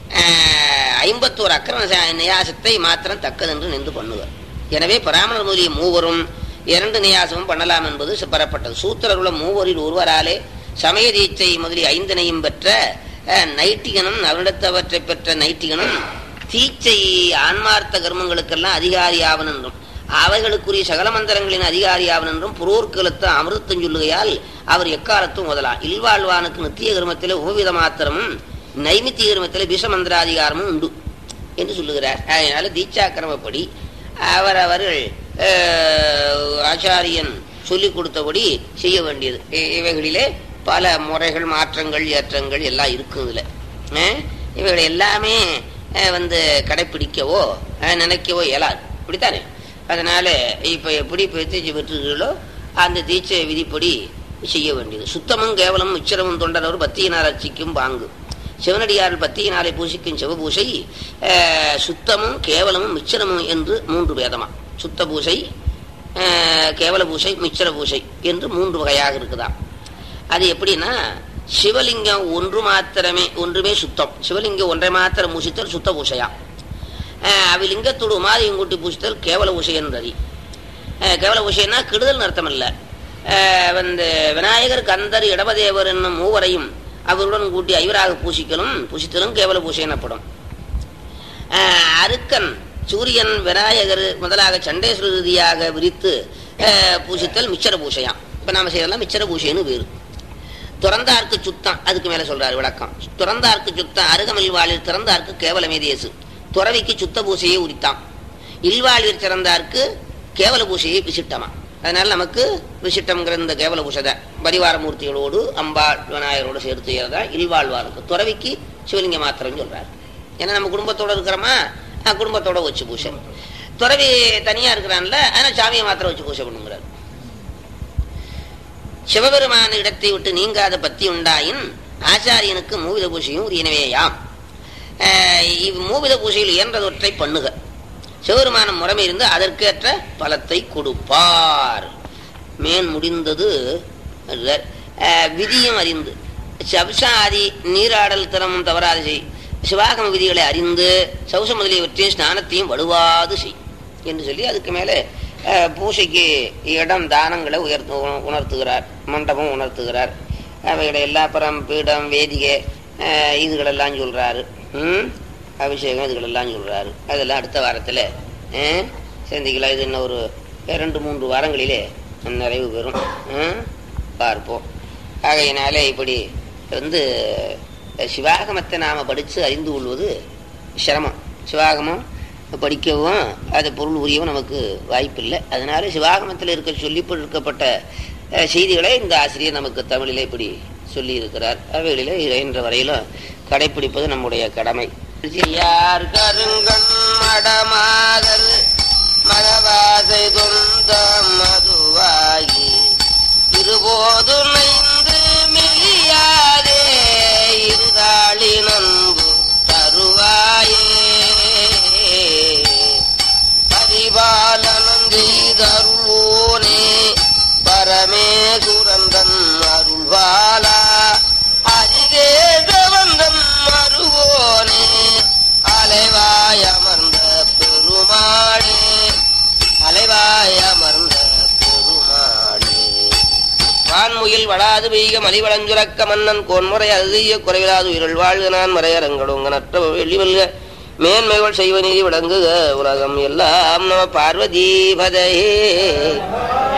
அஹ், ஐம்பத்தோரு அக்கிரம ச- நியாசத்தை மாத்திரம் தக்கதென்று நின்று பண்ணுவர் எனவே பராமணர் முதலிய மூவரும் இரண்டு நியாசமும் பண்ணலாம் என்பது பெறப்பட்டது சூத்திரருள்ள மூவரில் ஒருவராலே சமய தீட்சை முதலிய ஐந்தனையும் பெற்ற அஹ், நைட்டிகனும் அவரிடத்தவற்றை பெற்ற நைட்டிகனும் தீட்சை ஆன்மார்த்த கர்மங்களுக்கெல்லாம் அதிகாரி ஆவன் என்றும் அவைகளுக்குரிய சகல மந்திரங்களின் அதிகாரி ஆவன் என்றும் புரோர்க்கலத்து அமிர்தம் சொல்லுகையால் அவர் எக்காலத்தும் முதலாம் இல்வாழ்வானுக்கு நித்திய கர்மத்திலே உபவித மாத்திரமும் நைமித்திய கர்மத்திலே விஷமந்திராதிகாரமும் உண்டு என்று சொல்லுகிறார் அதனால தீட்சாக்கிரமப்படி அவரவர்கள் அஹ், ஆச்சாரியன் சொல்லிக் கொடுத்தபடி செய்ய வேண்டியது இ- இவைகளிலே பல முறைகள் மாற்றங்கள் ஏற்றங்கள் எல்லாம் இருக்கும் இதுல அஹ், இவைகளை எல்லாமே அஹ், வந்து கடைப்பிடிக்கவோ அஹ், நினைக்கவோ இயலாது இப்படித்தானே அதனால இப்ப எப்படி பிரத்யேக பெற்றுகளோ அந்த தீட்சை விதிப்படி செய்ய வேண்டியது சுத்தமும் கேவலமும் உச்சரமும் தொண்டரவர் பத்தியினார் அச்சிக்கும் பாங்கு சிவனடியார் பத்தியினாலே பூசிக்கும் சிவபூசை அஹ், சுத்தமும் கேவலமும் மிச்சரமும் என்று மூன்று வேதமா சுத்த பூசை அஹ், கேவல பூசை மிச்சர பூசை என்று மூன்று வகையாக இருக்குதாம் அது எப்படின்னா சிவலிங்கம் ஒன்று மாத்திரமே ஒன்றுமே சுத்தம் சிவலிங்கம் ஒன்றை மாத்திரம் பூசித்தல் சுத்த பூசையா அஹ், அவ்லிங்கத்தோடு உமாதியும் கூட்டி பூசித்தல் கேவல பூசை என்றறி அஹ், கேவல பூசைன்னா கெடுதல் அர்த்தம் அல்ல அஹ், வந்து விநாயகர் கந்தர் இடவதேவர் என்னும் மூவரையும் அவருடன் கூட்டி ஐவராக பூசிக்கலும் பூசித்தலும் கேவல பூசை எனப்படும் அஹ், அருக்கன் சூரியன் விநாயகர் முதலாக சண்டேஸ்வர ரீதியாக விரித்து அஹ், பூசித்தல் மிச்சர பூசையாம் இப்ப நாம செய்யறதெல்லாம் மிச்சர பூசைன்னு வேறு துறந்தார்க்கு சுத்தம் அதுக்கு மேல சொல்றாரு விளக்கம் துறந்தார்க்கு சுத்தம் அருகமில் வாழில் திறந்தார்க்கு கேவலமே தேசு துறவிக்கு சுத்த பூசையை உரித்தாம் இல்வாழில் சிறந்தார்க்கு கேவல பூசையை விசிட்டமா அதனால நமக்கு விசிட்டம்ங்கிற இந்த கேவல பூசை தான் பரிவார மூர்த்திகளோடு அம்பாள் விநாயகரோடு சேர்த்து செய்யறதா இல்வாழ்வாருக்கு துறவிக்கு சிவலிங்க மாத்திரம் சொல்றாரு ஏன்னா நம்ம குடும்பத்தோட இருக்கிறோமா அஹ் குடும்பத்தோட வச்சு பூசை துறவி தனியா இருக்கிறான்ல அதனால சாமியை மாத்திரம் வச்சு பூசை பண்ணுங்கிறார் சிவபெருமான இடத்தை விட்டு நீங்காத பத்தி உண்டாயின் ஆச்சாரியனுக்கு மூவித பூசையும் உரியனவேயாம் அஹ் இவ் மூவித பூசையில் இயன்றதொற்றை பண்ணுக சிவபெருமானம் முறைமை இருந்து அதற்கேற்ற பலத்தை கொடுப்பார் மேன் முடிந்தது அல்லர். அஹ் விதியும் அறிந்து சப்சாதி நீராடல் திறமும் தவறாது செய் சிவாகம விதிகளை அறிந்து சௌச முதலியவற்றையும் ஸ்நானத்தையும் வலுவாது செய் என்று சொல்லி அதுக்கு மேலே அஹ், பூசைக்கு இடம் தானங்களை உயர்த்து உண- உணர்த்துகிறார் மண்டபம் உணர்த்துகிறார் அவைகளை எல்லா பரம் பீடம் வேதிகை அஹ், இதுகளெல்லாம் சொல்றாரு ம்? அபிஷேகம் இதுகளெல்லாம் சொல்றாரு அதெல்லாம் அடுத்த வாரத்தில் சேர்ந்திக்கலாம் இது இன்னும் ஒரு ரெண்டு மூன்று வாரங்களிலே நிறைவு பெறும் ம்? பார்ப்போம் ஆகையினாலே இப்படி வந்து சிவாகமத்தை நாம் படித்து அறிந்து கொள்வது சிரமம் சிவாகமம் படிக்கவும் அது பொருள் உரியவும் நமக்கு வாய்ப்பில்லை அதனால சிவாகமத்தில் இருக்க சொல்லி கொடுக்கப்பட்ட அஹ், செய்திகளை இந்த ஆசிரியர் நமக்கு தமிழிலே இப்படி சொல்லி இருக்கிறார் அவைகளிலே இன்ற வரையிலும் கடைபிடிப்பது நம்முடைய கடமை யார் கருங்கண் மடமாதல் மதவாசை தொந்த மதுவாகி இருபோது நைந்து மெலியாதே இருதாளி நன்பு தருவாயே பரிபாலனம் செய்தருள்வோனே பரமேசுரந்தன் அருள்வாலா அதிதேசவந்தன் அருவோனே அலைவாய் அமர்ந்த பெருமாளே அலைவாய் அமர்ந்த பெருமாளே வான்முயில் வளாது பெய்க மலிவளஞ்சுரக்க மன்னன் கோன்முறை அழுதிய குறைவிலாது உயிரல் வாழ்க நான் மறையரங்கடுங்க நற்ற வெள்ளி வெல்க மேன்மைகள் செய்வ நீதி விளங்குக உலகம் எல்லாம் நம பார்வதி பதையே